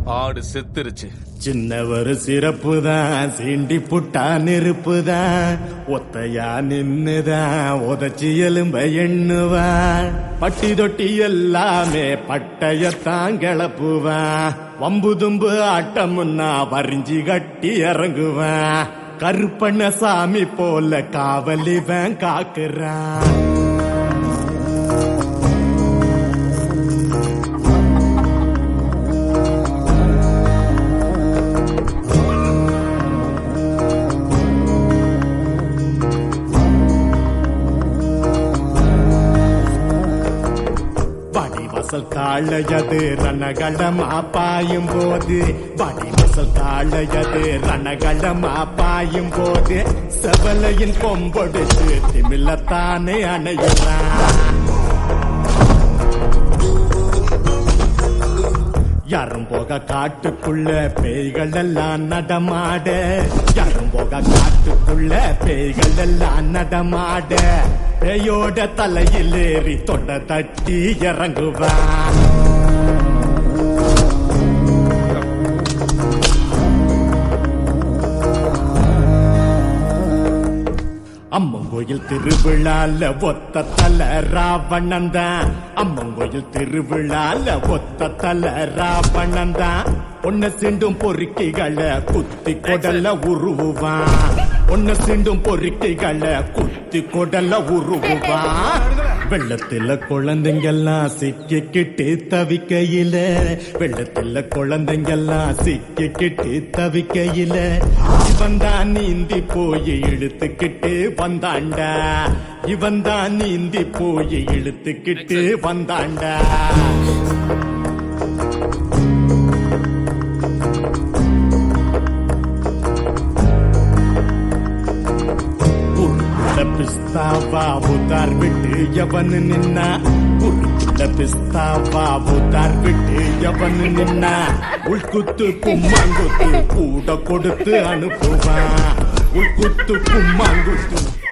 ஆடு செத்துருச்சு சின்ன ஒரு சிறப்பு தான் சீண்டி புட்டா நெருப்பு தான் ஒத்தையா நின்னுதான் உதச்சி எலும்ப எண்ணுவான் பட்டி தொட்டி எல்லாமே பட்டயத்தான் கிளப்புவான் வம்பு தும்பு ஆட்டமுன்னா வரிஞ்சி கட்டி இறங்குவான் கருப்பண்ண சாமி போல காவலிவன் காக்குறான் வடிவசல் காளையது ரணகளமா பாயும் போது வடிவசல் காளையது ரணகளமா பாயும் போது செவலையின் கொம்பொடுத்து திமிலத்தானே அணையுறான் யாரும் போக காட்டுக்குள்ள பேய்கள் எல்லாம் நடமாட யாரும் போக காட்டுக்குள்ள பேய்கள் எல்லாம் நடமாட பேயோட தலையில் ஏறி தொண்டை தட்டி இறங்குவான் அம்மங்கோயில் திருவிழால ஒத்த தல ராவணன் தான் அம்மங்கோயில் திருவிழால ஒத்த தல ராவணன் தான் ஒன்ன சிண்டும் பொறுக்கிகளை குத்தி கொடல உருவுவான் ஒன்ன சிண்டும் பொறுக்கிகளை குத்தி கொடல உருவுவான் வெள்ளத்துல குழந்தைங்கெல்லாம் சிக்கிக்கிட்டு தவிக்கையில வெள்ளத்துல குழந்தைங்கெல்லாம் சிக்கிக்கிட்டு தவிக்கையில இவன் தான் நீந்தி போய் இழுத்துக்கிட்டு வந்தாண்டா இவன் தான் நீந்தி போய் இழுத்துக்கிட்டு வந்தாண்டா உருக்குள்ள பிஸ்தாவா உதார் விட்டு எவனு நின்னா உருக்குள்ள பிஸ்தாவா உதார் விட்டு எவனு நின்னா உள்குத்து கும்மாங்குத்து கூட கொடுத்து அனுப்புவான் உள்குத்து கும்மாங்குத்து